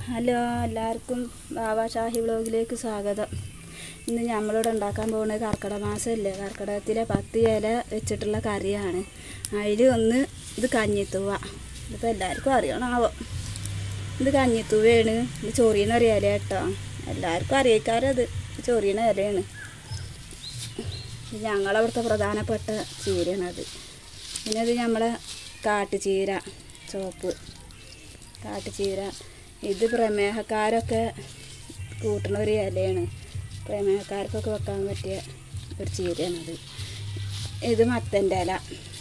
hello എല്ലാവർക്കും ബാബ ഷാഹി വ്ളോഗിലേക്ക് സ്വാഗതം ഇന്ന് നമ്മളിവിടെ ഉണ്ടാക്കാൻ പോകുന്നത് കർക്കിടക മാസമല്ലേ കർക്കിടകത്തിലെ പത്ത് ഇല വെച്ചിട്ടുള്ള കറിയാണ് അതിൽ ഒന്ന് ഇത് കഞ്ഞിത്തൂവ ഇതിപ്പോൾ എല്ലാവർക്കും അറിയണമാവോ ഇത് കഞ്ഞിത്തൂവയാണ് ഇത് ചൊറിയണ ഒരു ഇല കേട്ടോ എല്ലാവർക്കും അറിയിക്കാരത് ചൊറിയണ ഇലയാണ് ഇത് ഞങ്ങളവിടുത്തെ പ്രധാനപ്പെട്ട ചീരയാണത് പിന്നെ ഇത് നമ്മളെ കാട്ടുചീര ചുവപ്പ് കാട്ടുചീര ഇത് പ്രമേഹക്കാരൊക്കെ കൂട്ടുന്ന ഒരു ഇലയാണ് പ്രമേഹക്കാർക്കൊക്കെ വെക്കാൻ പറ്റിയ ഒരു ചീരയാണത് ഇത് മത്തൻ്റെ ഇല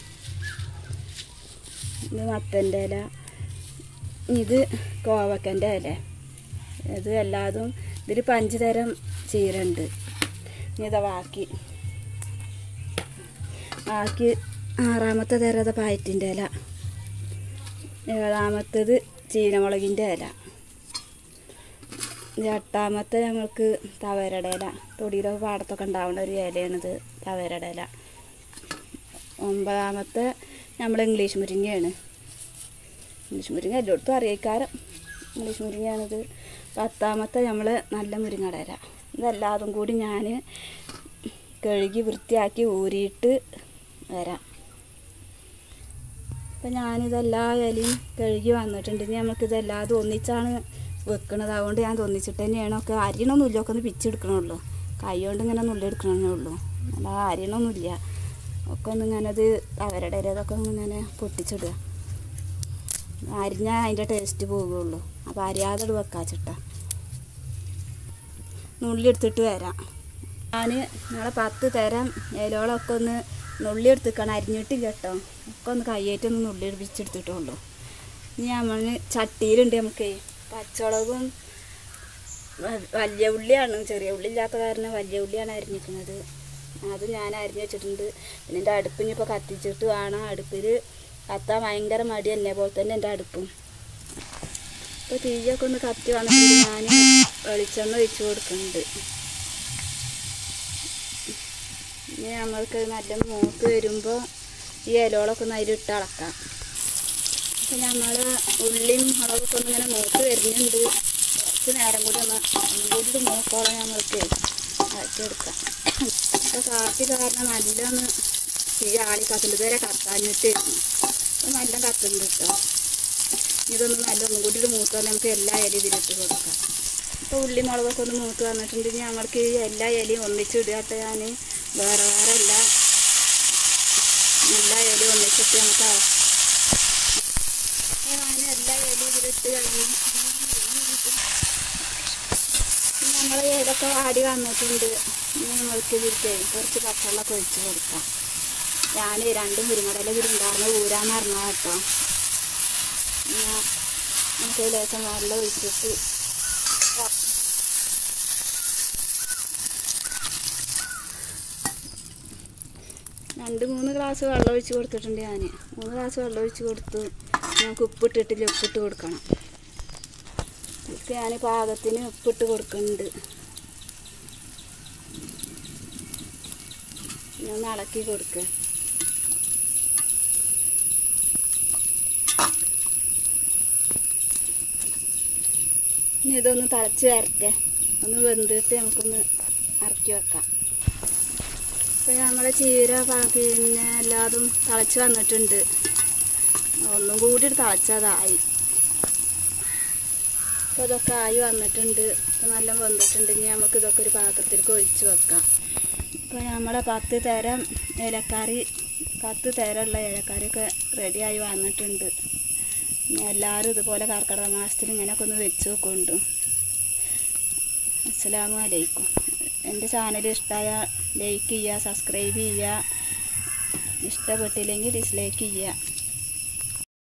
ഇത് മത്തൻ്റെ ഇല ഇത് കോവക്കൻ്റെ ഇല ഇത് എല്ലാതും ഇതിൽ പഞ്ച് തരം ചീര ഉണ്ട് ഇനി ഇതാ ബാക്കി ബാക്കി ആറാമത്തെ തരം അത് പയറ്റിൻ്റെ ഇല ഏഴാമത്തത് ചീനമുളകിൻ്റെ ഇല ഇത് എട്ടാമത്തെ ഞങ്ങൾക്ക് തവരയുടെ ഇല തൊടിയിലൊക്കെ പാടത്തൊക്കെ ഉണ്ടാവുന്ന ഒരു ഇലയാണിത് തവരയുടെ ഇല ഒമ്പതാമത്തെ നമ്മൾ ഇംഗ്ലീഷ് മുരിങ്ങയാണ് ഇംഗ്ലീഷ് മുരിങ്ങ എല്ലായിടത്തും അറിയിക്കാരം ഇംഗ്ലീഷ് മുരിങ്ങയാണിത് പത്താമത്തെ നമ്മൾ നല്ല മുരിങ്ങയുടെ ഇല ഇതെല്ലാതും കൂടി ഞാൻ കഴുകി വൃത്തിയാക്കി ഊരിയിട്ട് വരാം അപ്പം ഞാനിതെല്ലാ ഇലയും കഴുകി വന്നിട്ടുണ്ട് ഇനി നമുക്കിതെല്ലാതും ഒന്നിച്ചാണ് വെക്കണത് അതുകൊണ്ട് ഞാൻ ഒന്നിച്ചിട്ട് തന്നെയാണ് ഒക്കെ അരിയണമൊന്നുമില്ല ഒക്കെ ഒന്ന് പിച്ചെടുക്കണുള്ളൂ കൈ കൊണ്ട് ഇങ്ങനെ നുള്ളിയെടുക്കണേ ഉള്ളൂ അല്ല അരിയണമൊന്നുമില്ല ഒക്കെ ഒന്ന് ഇങ്ങനെ അത് അവരുടെ ഇതൊക്കെ ഒന്ന് ഇങ്ങനെ പൊട്ടിച്ചിടുക അരിഞ്ഞാൽ അതിൻ്റെ ടേസ്റ്റ് പോകുള്ളൂ അപ്പോൾ അരിയാതെ വെക്കാച്ചിട്ടാ നുള്ളി എടുത്തിട്ട് വരാം ഞാൻ നിങ്ങളെ പത്ത് തരം ഇലകളൊക്കെ ഒന്ന് നുള്ളി എടുത്തിക്കണം അരിഞ്ഞിട്ടില്ല കേട്ടോ ഒക്കെ ഒന്ന് കയ്യേറ്റൊന്ന് നുള്ളി എടുപ്പിച്ചെടുത്തിട്ടുള്ളൂ ഇനി നമ്മൾ ചട്ടിയിലുണ്ട് നമുക്ക് പച്ചമുളകും വ- വലിയ ഉള്ളിയാണ് ചെറിയ ഉള്ളി ഇല്ലാത്ത കാരണം വലിയ ഉള്ളിയാണ് അരിഞ്ഞിരിക്കുന്നത് അത് ഞാൻ അരിഞ്ഞ് വെച്ചിട്ടുണ്ട് പിന്നെ എൻ്റെ അടുപ്പ് ഇനിയിപ്പോൾ കത്തിച്ചിട്ട് വേണം അടുപ്പിൽ കത്താൻ ഭയങ്കര മടി എന്നെ പോലെ തന്നെ എൻ്റെ അടുപ്പും ഇപ്പോൾ തീയൊക്കെ ഒന്ന് കത്തി വന്നിട്ട് ഞാൻ വെളിച്ചെണ്ണ ഒഴിച്ച് കൊടുക്കുന്നുണ്ട് ഇനി നമ്മൾക്ക് നല്ല മൂത്ത് വരുമ്പോൾ ഈ ഇലകളൊക്കെ ഒന്ന് അതിലിട്ട് അളക്കാം അപ്പം നമ്മൾ ഉള്ളിയും മുളകൊക്കെ ഒന്ന് ഇങ്ങനെ മൂത്ത് വരുന്നുണ്ട് കുറച്ച് നേരം കൂടി ഒന്ന് ഒന്നും കൂടി ഇത് മൂക്കോളം നമ്മൾക്ക് അരച്ചെടുക്കാം അപ്പോൾ കാപ്പി കാരണം നല്ലൊന്ന് തീ ആളി കത്തുണ്ട് ഇതുവരെ കത്താഞ്ഞിട്ട് അപ്പം നല്ല കത്തുണ്ട് കേട്ടോ ഇതൊന്ന് നല്ല ഒന്നും കൂടി ഇത് മൂത്ത് വന്നാൽ നമുക്ക് എല്ലാ ഇലയും ഇതിലിട്ട് കൊടുക്കാം അപ്പോൾ ഉള്ളി മുളകൊക്കെ ഒന്ന് മൂത്ത് വന്നിട്ടുണ്ടെങ്കിൽ ഞങ്ങൾക്ക് ഈ എല്ലാ ഇലയും ഒന്നിച്ചിടുകട്ടെ ഞാൻ വേറെ വേറെ എല്ലാ എല്ലാ ഇലയും ഒന്നിച്ചിട്ട് നമുക്ക് ആ- അപ്പോൾ ഞാൻ എല്ലാ ഇലയും ഇതിലിട്ട് കഴിഞ്ഞ് നമ്മൾ ഇതൊക്കെ വാടി വന്നിട്ടുണ്ട് ഇനി നമ്മൾക്ക് ഇതിലേക്ക് കുറച്ച് പച്ചവെള്ളമൊക്കെ ഒഴിച്ച് കൊടുക്കാം ഞാൻ രണ്ട് മുരിങ്ങടല ഇതിലുണ്ടായിരുന്നു ഊരാന്ന് പറഞ്ഞാൽ കേട്ടോ ഞാൻ നമുക്ക് ലേശം വെള്ളം ഒഴിച്ചിട്ട് രണ്ട് മൂന്ന് ഗ്ലാസ് വെള്ളം ഒഴിച്ച് കൊടുത്തിട്ടുണ്ട് ഞാൻ മൂന്ന് ഗ്ലാസ് വെള്ളം ഒഴിച്ച് കൊടുത്തു നമുക്ക് ഉപ്പിട്ടിട്ടില്ല ഉപ്പിട്ട് കൊടുക്കണം ഇതൊക്കെ ഞാൻ പാകത്തിന് ഉപ്പിട്ട് കൊടുക്കുന്നുണ്ട് ഇനി ഒന്ന് ഇളക്കി കൊടുക്കുക ഇനി ഇതൊന്ന് തിളച്ച് വരട്ടെ ഒന്ന് വെന്തിട്ട് നമുക്കൊന്ന് ഇറക്കി വെക്കാം ഇപ്പം നമ്മുടെ ചീര പ- പിന്നെ എല്ലാതും തിളച്ച് വന്നിട്ടുണ്ട് ഒന്നും കൂടി തിളച്ചതായി അപ്പോൾ ഇതൊക്കെ ആയി വന്നിട്ടുണ്ട് ഇപ്പം നല്ല വെന്തിട്ടുണ്ട് ഇനി നമുക്ക് ഇതൊക്കെ ഒരു പാത്രത്തിലേക്ക് ഒഴിച്ച് വെക്കാം ഇപ്പോൾ നമ്മളെ പത്ത് തരം ഇലക്കറി പത്ത് തരമുള്ള ഇലക്കറിയൊക്കെ റെഡിയായി വന്നിട്ടുണ്ട് ഇനി എല്ലാവരും ഇതുപോലെ കർക്കിടക മാസത്തിൽ ഇങ്ങനെയൊക്കെ ഒന്ന് വെച്ച് നോക്കുന്നുണ്ട് അസ്സലാമു അലൈക്കും എൻ്റെ ചാനൽ ഇഷ്ടമായ ലൈക്ക് ചെയ്യുക സബ്സ്ക്രൈബ് ചെയ്യുക ഇഷ്ടപ്പെട്ടില്ലെങ്കിൽ ഡിസ്ലൈക്ക് ചെയ്യുക